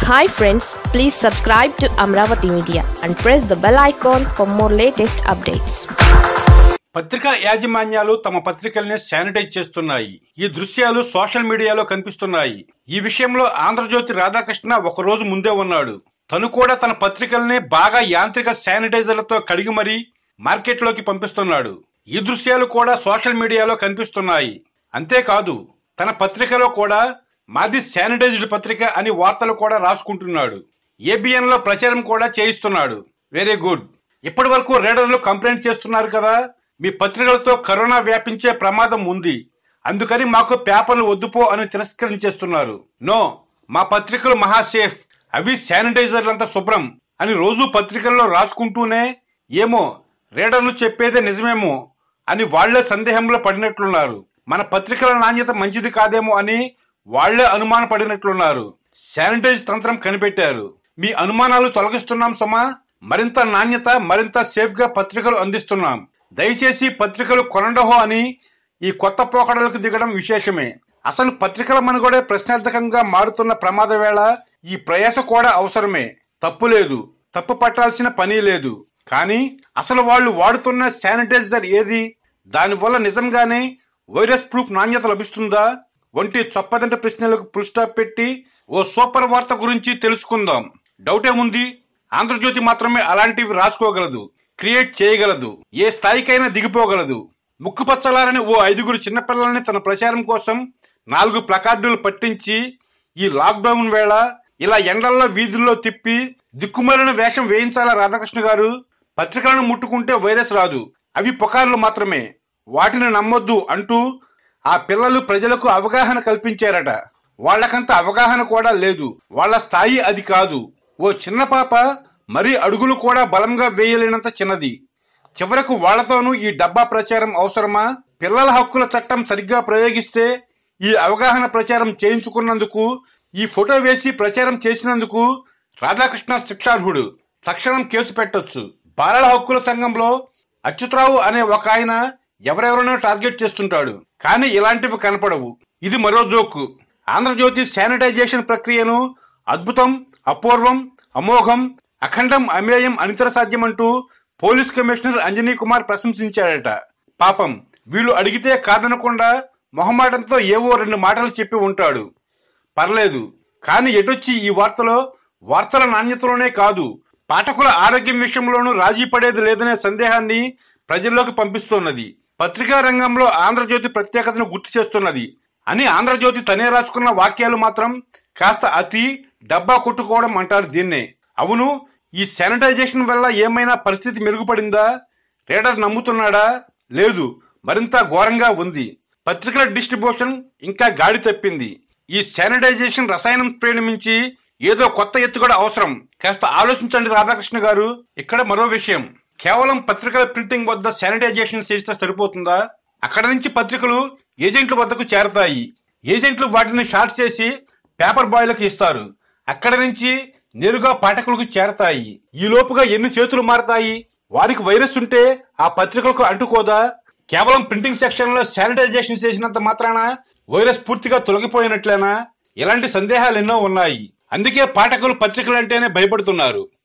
hi friends please subscribe to Amaravati media and press the bell icon for more latest updates పత్రికా యాజమాన్యాలు తమ పత్రికల్ని sanitise చేస్తున్నాయి ఈ దృశ్యాలు సోషల్ మీడియాలో కనిపిస్తున్నాయి ఈ విషయంలో ఆంధ్రజ్యోతి రాధాకృష్ణ ఒక రోజు ముందే ఉన్నాడు తను కూడా తన పత్రికల్ని బాగా యాంత్రిక శానిటైజర్లతో కడిగి మరీ మార్కెట్లోకి పంపిస్తున్నాడు ఈ దృశ్యాలు కూడా సోషల్ మీడియాలో కనిపిస్తున్నాయి అంతేకాదు తన పత్రికలో కూడా మాది శానిటైజ్డ్ పత్రిక అని వార్తలు కూడా రాసుకుంటున్నాడు ఏబిఎన్ లో ప్రచారం కూడా చేయిస్తున్నాడు వెరీ గుడ్ ఇప్పటి వరకు రీడర్లు కంప్లైంట్ చేస్తున్నారు కదా మీ పత్రికలతో కరోనా వ్యాపించే ప్రమాదం ఉంది అందుకని మాకు పేపర్లు వద్దుపో అని తిరస్కరించేస్తున్నారు నో మా పత్రికలు మహాసేఫ్ అవి శానిటైజర్లంతా శుభ్రం అని రోజు పత్రికల్లో రాసుకుంటూనే ఏమో రీడర్లు చెప్పేదే నిజమేమో అని వాళ్లే సందేహంలో పడినట్లున్నారు మన పత్రికల నాణ్యత మంచిది కాదేమో అని వాళ్లే అనుమాన పడినట్లున్నారు శానిటైజ్ తంత్రం కనిపెట్టారు మీ అనుమానాలు తొలగిస్తున్నాం సమా మరింత నాణ్యత మరింత సేఫ్ గా పత్రికలు అందిస్తున్నాం దయచేసి పత్రికలు కొనండహో అని ఈ కొత్త పోకడలకు దిగడం విశేషమే అసలు పత్రికల మనుగడే ప్రశ్నార్థకంగా మారుతున్న ప్రమాద వేళ ఈ ప్రయాస కూడా అవసరమే తప్పు లేదు తప్పు పట్టాల్సిన పని లేదు కానీ అసలు వాళ్ళు వాడుతున్న శానిటైజర్ ఏది దానివల్ల నిజంగానే వైరస్ ప్రూఫ్ నాణ్యత లభిస్తుందా వంటి చొప్పదంట ప్రశ్నలకు ఫుల్ స్టాప్ పెట్టి ఓ సూపర్ వార్త గురించి తెలుసుకుందాం డౌట్ ఏముంది ఆంధ్రజ్యోతి మాత్రమే అలాంటివి రాసుకోగలదు క్రియేట్ చేయగలదు ఏ స్థాయికైనా దిగిపోగలదు ముక్కుపచ్చలారని ఓ ఐదుగురు చిన్నపిల్లల్ని తన ప్రచారం కోసం నాలుగు ప్లకార్డులు పట్టించి ఈ లాక్డౌన్ వేళ ఇలా ఎండల్లో వీధుల్లో తిప్పి దిక్కుమాలిన వేషం వేయించాలా రాధాకృష్ణ గారు పత్రికలను ముట్టుకుంటే వైరస్ రాదు అవి పుకార్లు మాత్రమే వాటిని నమ్మొద్దు అంటూ ఆ పిల్లలు ప్రజలకు అవగాహన కల్పించారట వాళ్ళకంత అవగాహన కూడా లేదు వాళ్ళ స్థాయి అది కాదు ఓ చిన్న పాప మరీ అడుగులు కూడా బలంగా వేయలేనంత చిన్నది చివరకు వాళ్లతోనూ ఈ డబ్బా ప్రచారం అవసరమా పిల్లల హక్కుల చట్టం సరిగ్గా ప్రయోగిస్తే ఈ అవగాహన ప్రచారం చేయించుకున్నందుకు ఈ ఫోటో వేసి ప్రచారం చేసినందుకు రాధాకృష్ణ శిక్షార్హుడు తక్షణం కేసు పెట్టొచ్చు బాలల హక్కుల సంఘంలో అచ్యుతరావు అనే ఒక ఆయన ఎవరెవరినో టార్గెట్ చేస్తుంటాడు కానీ ఇలాంటివి కనపడవు ఇది మరో జోకు ఆంధ్రజ్యోతి శానిటైజేషన్ ప్రక్రియను అద్భుతం అపూర్వం అమోఘం అఖండం అమేయం అనితర సాధ్యం అంటూ పోలీస్ కమిషనర్ అంజనీ కుమార్ ప్రశంసించాడట పాపం వీళ్ళు అడిగితే కాదనకుండా మొహమాటంతో ఏవో రెండు మాటలు చెప్పి ఉంటాడు పర్లేదు కానీ ఎటొచ్చి ఈ వార్తలో వార్తల నాణ్యతలోనే కాదు పాఠకుల ఆరోగ్యం విషయంలోనూ రాజీ పడేది లేదనే సందేహాన్ని ప్రజల్లోకి పంపిస్తున్నది పత్రికా రంగంలో ఆంధ్రజ్యోతి ప్రత్యేకతను గుర్తు చేస్తున్నది అని ఆంధ్రజ్యోతి తనే రాసుకున్న వాక్యాలు మాత్రం కాస్త అతి డబ్బా కొట్టుకోవడం అంటారు దీన్నే అవును ఈ శానిటైజేషన్ వల్ల ఏమైనా పరిస్థితి మెరుగుపడిందా రీడర్ నమ్ముతున్నాడా లేదు మరింత ఘోరంగా ఉంది పత్రికల డిస్ట్రిబ్యూషన్ ఇంకా గాడి తప్పింది ఈ శానిటైజేషన్ రసాయనం స్ప్రేని మించి ఏదో కొత్త ఎత్తుగడ అవసరం కాస్త ఆలోచించండి రాధాకృష్ణ గారు ఇక్కడ మరో విషయం కేవలం పత్రికల ప్రింటింగ్ వద్ద శానిటైజేషన్ చేస్తే సరిపోతుందా అక్కడ నుంచి పత్రికలు ఏజెంట్ల వద్దకు చేరతాయి ఏజెంట్లు వాటిని షార్ట్ చేసి పేపర్ బాయ్లకు ఇస్తారు అక్కడ నుంచి నేరుగా పాఠకులకు చేరతాయి ఈ లోపుగా ఎన్ని చేతులు మారతాయి వారికి వైరస్ ఉంటే ఆ పత్రికలకు అంటుకోదా కేవలం ప్రింటింగ్ సెక్షన్ లో శానిటైజేషన్ చేసినంత మాత్రాన వైరస్ పూర్తిగా తొలగిపోయినట్లేనా ఇలాంటి సందేహాలు ఎన్నో ఉన్నాయి అందుకే పాఠకులు పత్రికలంటేనే భయపడుతున్నారు